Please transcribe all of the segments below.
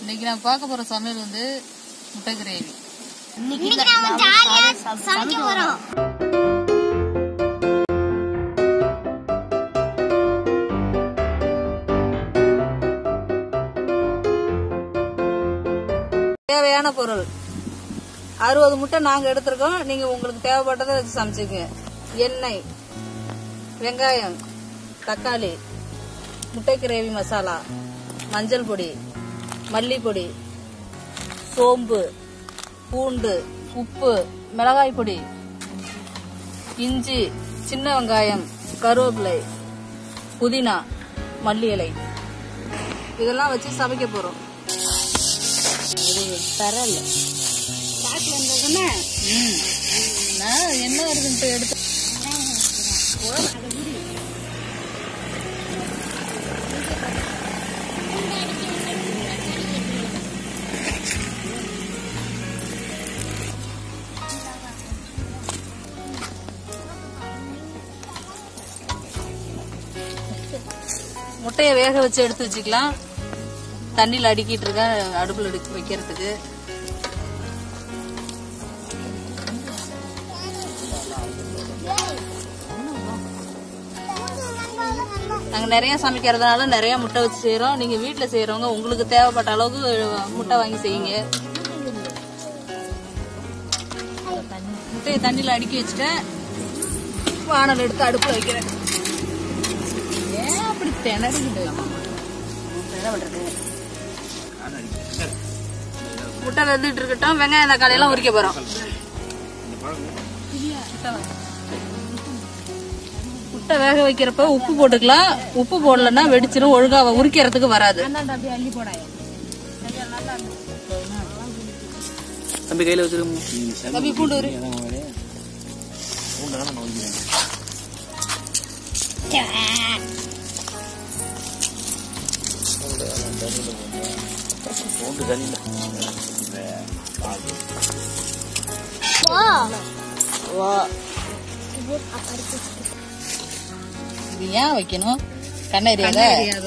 இன்னைக்கு நான் பார்க்க போற சமையல் வந்து முட்டை கிரேவி இன்னைக்கு நம்ம ஜாலியா சமைக்க போறோம் தேவையான பொருள் அறுபது முட்டை நாங்க எடுத்திருக்கோம் நீங்க உங்களுக்கு தேவைப்பட்டதை வச்சு சமைச்சுங்க எண்ணெய் வெங்காயம் தக்காளி முட்டை கிரேவி மசாலா மஞ்சள் பொடி மல்லிப்பொடி சோம்பு பூண்டு உப்பு மிளகாய் பொடி இஞ்சி சின்ன வெங்காயம் கருவேப்பிலை புதினா மல்லி இலை இதெல்லாம் வச்சு சமைக்க போறோம் இது தரல காசு வந்ததுன்னா நான் என்ன வருதுன்ட்டு எடுத்து முட்டையை வேக வச்சு எடுத்து வச்சுக்கலாம் தண்ணியில் அடிக்கிட்டு இருக்கேன் அடுப்பில் எடுத்து வைக்கிறதுக்கு நாங்கள் நிறைய சமைக்கிறதுனால நிறைய முட்டை வச்சு செய்கிறோம் நீங்கள் வீட்டில் செய்கிறவங்க உங்களுக்கு தேவைப்பட்ட அளவுக்கு முட்டை வாங்கி செய்யுங்க முட்டையை தண்ணியில் அடுக்கி வச்சுட்டேன் வானல் எடுத்து அடுப்பில் வைக்கிறேன் ஏன் அப்படி திணறிக்கிட்டு என்ன பண்றது முட்டை வெந்துட்டு இருக்கட்டும் வெங்காயம் தக்காளி எல்லாம் உரிக்க போறோம் முட்டை வேக வைக்கிறப்ப உப்பு போட்டுக்கலாம் உப்பு போடலன்னா வெடிச்சிரும் ஒழுங்கா உரிக்கிறதுக்கு வராது தம்பி கையில வச்சிருக்கோம் தம்பி பூண்டு உரி இது ஏன் வைக்கணும் கண்ணெறியாத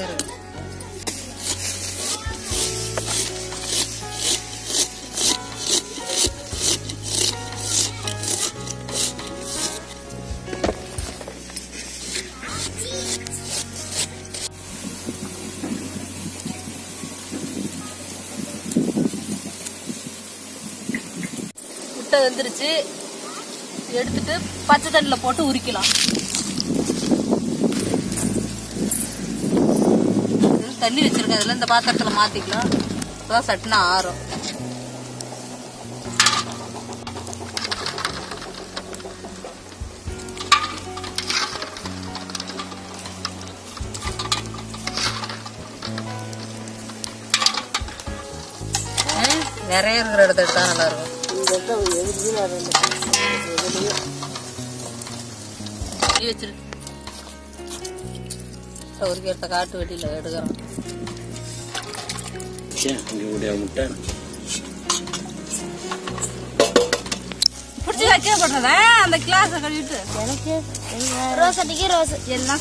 முட்டை வெந்துருச்சு எடுத்துட்டு பச்சை தண்ணியில் போட்டு உரிக்கலாம் இது தண்ணி வச்சிருக்கேன் அதில் இந்த பாத்திரத்தில் மாற்றிக்கலாம் அப்பதான் சட்டுனா ஆறும் ஏய், நிறைய இருக்கிற இடத்த எடுத்தா நல்லா இருக்கும் கை வச்சிரு ஒரு எடுத்த காட்டு வெட்டியில எடுக்கிறோம் இங்க முட்டை பிடிச்சி வைக்க போடுறதா அந்த கிளாஸ் கழுவிட்டு எனக்கு ரோஸ் அடிக்கு ரோஸ் எல்லாம்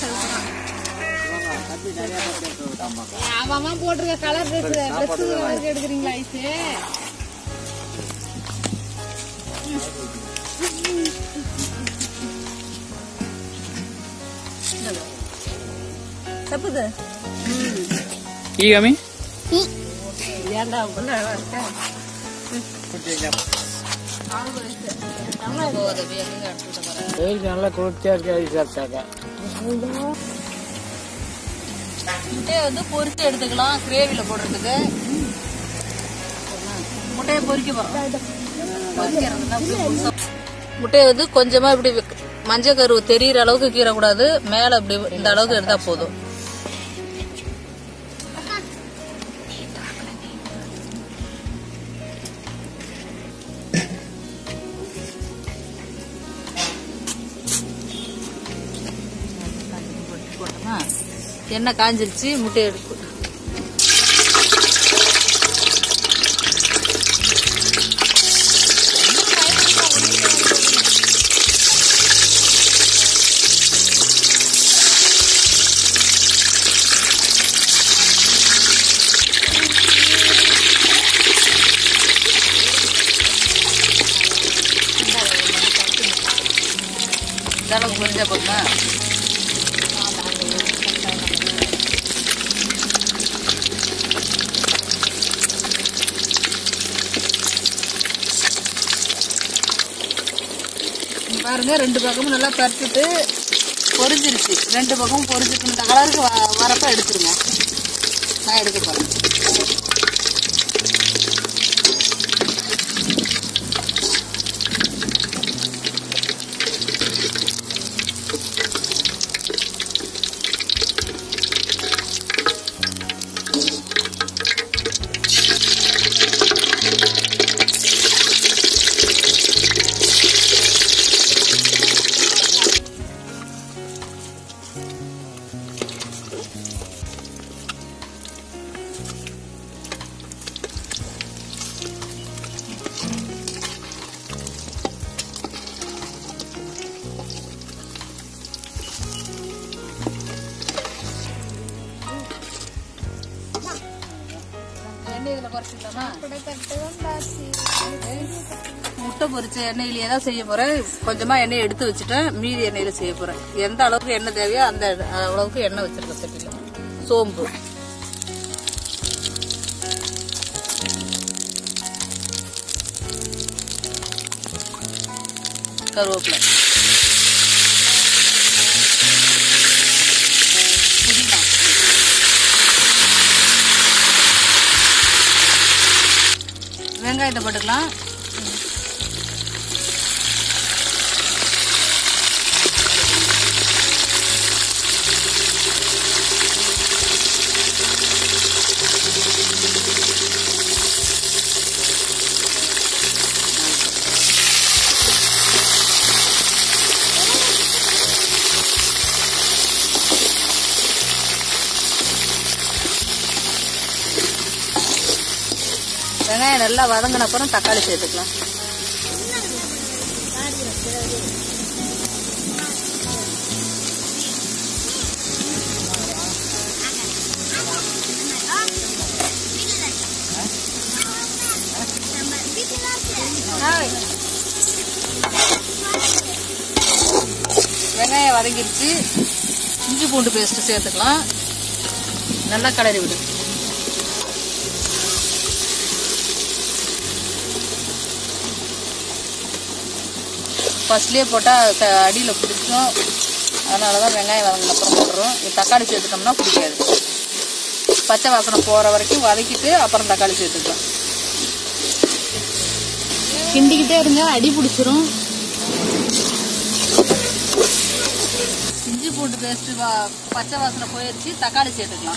அவன் போட்டிருக்க கலர் ட்ரெஸ் ட்ரெஸ் கலருக்கு எடுக்கிறீங்களா ஐஸு தப்புது ஈகாமி ஏன்டா உள்ள இருக்க போகுது எங்க எடுத்துட்டு போறேன் வெயிலுக்கு நல்லா குளிர்ச்சியா இருக்கு அது சாப்பிட்டாக்க முட்டையை வந்து பொரிச்சு எடுத்துக்கலாம் கிரேவில போடுறதுக்கு முட்டையை பொரிக்க போறோம் பொரிக்கிறதுனா அப்படி முழுசா- முட்டையை வந்து கொஞ்சமா இப்படி மஞ்சள் கரு தெரியிற அளவுக்கு கீறக்கூடாது மேல இப்படி இந்த அளவுக்கு எடுத்தா போதும் போட்டோமா எண்ணெய் காஞ்சிருச்சு முட்டையை எடுத்து இந்த அளவுக்கு பொரிஞ்சா போதுமா இங்க பாருங்க ரெண்டு பக்கமும் நல்லா கருத்துட்டு பொரிஞ்சிருச்சு ரெண்டு பக்கமும் பொரிஞ்சிட்டு இந்த கலருக்கு வ- வரப்ப எடுத்துருங்க நான் எடுக்க போறேன் எண்ணெய் இதில் குறைச்சிக்கலாமா முட்டை பொரிச்ச எண்ணெயிலேயே தான் செய்ய போறேன் கொஞ்சமா எண்ணெய் எடுத்து வச்சுட்டேன் மீதி எண்ணெயில செய்ய போறேன் எந்த அளவுக்கு எண்ணெய் தேவையோ அந்த அளவுக்கு எண்ணெய் வச்சிருக்கேன் சட்டில சோம்பு கருவேப்பிலை புதினா வெங்காயத்தை போட்டுக்கலாம் வெங்காயம் நல்லா வதங்கின அப்புறம் தக்காளி சேர்த்துக்கலாம் வெங்காயம் வதங்கிருச்சு இஞ்சி பூண்டு பேஸ்ட் சேர்த்துக்கலாம் நல்லா கலரி விடு ஃபர்ஸ்ட்லேயே போட்டால் அடியில் பிடிக்கும் அதனால தான் வெங்காயம் வதங்கின அப்புறம் போடுறோம் இது தக்காளி சேர்த்துட்டோம்னா பிடிக்காது பச்சை வாசனை போகிற வரைக்கும் வதக்கிட்டு அப்புறம் தக்காளி சேர்த்துக்கலாம் கிண்டிக்கிட்டே இருங்க அடி பிடிச்சிரும் இஞ்சி பூண்டு பேஸ்ட் பச்சை வாசனை போயிடுச்சு தக்காளி சேர்த்துக்கலாம்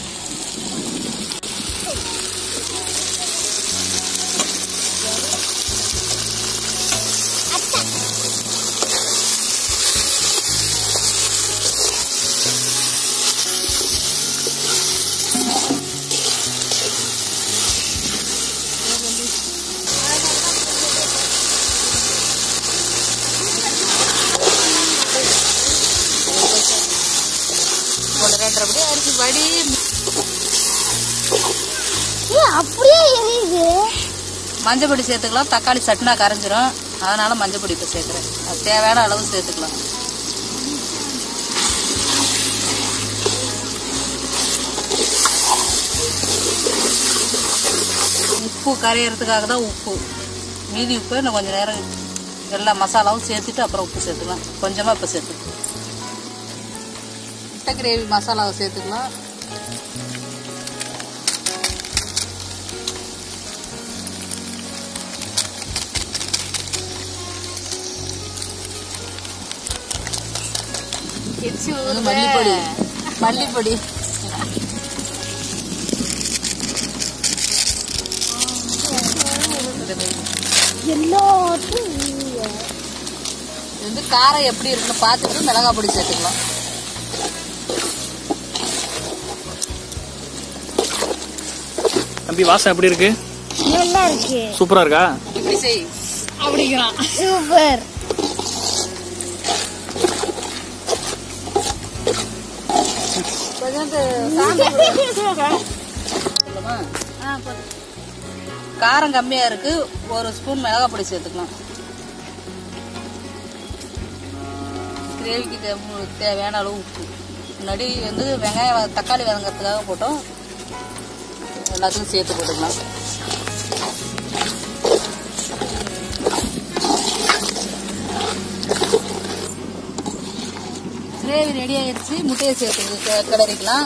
ஒன்று ரெண்டரை படி அரிசி வடி ஏய், அப்படியே எரியுது மஞ்சள் பொடி சேர்த்துக்கலாம் தக்காளி சட்டுனா கரைஞ்சிரும் அதனால மஞ்சள் பொடி இப்போ சேர்க்குறேன் அது தேவையான அளவு சேர்த்துக்கலாம் உப்பு கரையிறதுக்காக தான் உப்பு மீதி உப்பு இன்னும் கொஞ்சம் நேரம் எல்லா மசாலாவும் சேர்த்துட்டு அப்புறம் உப்பு சேர்த்துக்கலாம் கொஞ்சமாக இப்போ சேர்த்துக்கலாம் முட்டை கிரேவி மசாலாவை சேர்த்துக்கலாம் மல்லிப்பொடி மல்லிப்பொடி எல்லாத்தையும் இது வந்து காரம் எப்படி இருக்குன்னு பார்த்துட்டு மிளகாய் பொடி சேர்த்துக்கலாம் தம்பி வாசம் எப்படி இருக்கு நல்லா இருக்கு சூப்பரா இருக்கா இப்படி செய் அப்படிங்கிறான் சூப்பர் கொஞ்சோண்டு சொல்லுமா காரம் கம்மியா இருக்கு ஒரு ஸ்பூன் மிளகாய் பொடி சேர்த்துக்கலாம் கிரேவிக்கு தேவை- தேவையான அளவு உப்பு முன்னாடி வந்து வெங்காயம் வ- தக்காளி வதங்கிறதுக்காக போட்டோம் எல்லாத்துக்கும் சேர்த்து போட்டுக்கலாம் கிரேவி ரெடி ஆயிடுச்சு முட்டையை சேர்த்து க- கிளறிக்கலாம்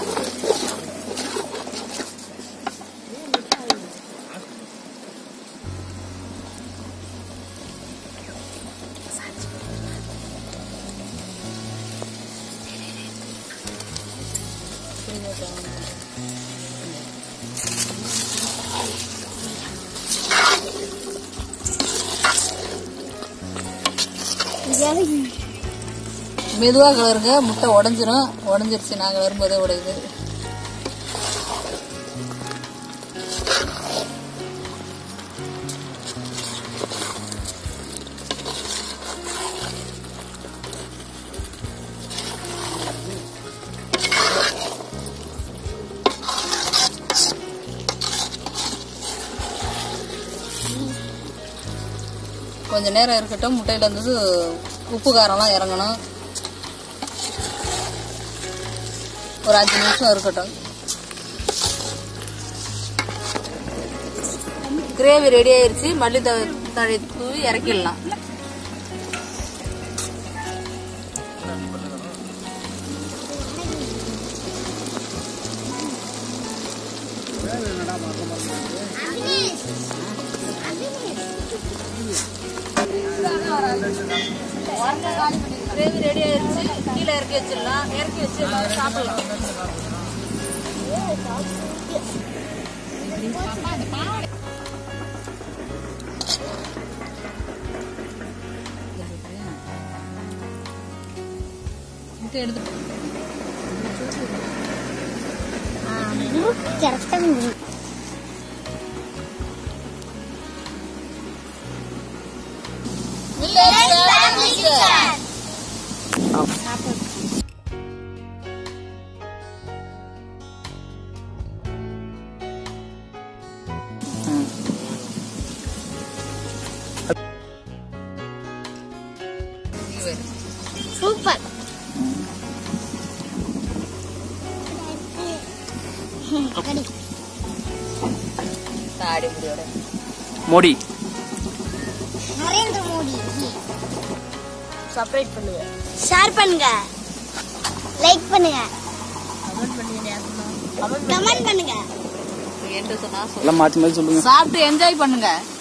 மெதுவா கிளறுங்க முட்டை உடஞ்சிரும் உடஞ்சிருச்சு நான் கிளறும்போதே உடையுது கொஞ்ச நேரம் இருக்கட்டும் முட்டையில இருந்தது உப்பு காரம்லாம் இறங்கணும் ஒரு அஞ்சு நிமிஷம் இருக்கட்டும் கிரேவி ரெடி ஆயிருச்சு மல்லி த- தழை தூவி இறக்கிடலாம் கிரேவி ரெடி ஆயிருச்சு கீழே இறக்கி வச்சிடலாம் இறக்கி வச்சு எல்லாரும் சாப்பிடலாம் முட்டை எடுத்து கரெக்டா சூப்பர் தாடி முடியோட மோடி நரேந்திர மோடி சப்ஸ்கிரைப் பண்ணுங்க ஷேர் பண்ணுங்க லைக் பண்ணுங்க கமெண்ட் பண்ணுங்க என்று சொன்னா சொல்லு. எல்லாம் மாற்றி மாற்றி சொல்லுங்க சாப்பிட்டு என்ஜாய் பண்ணுங்க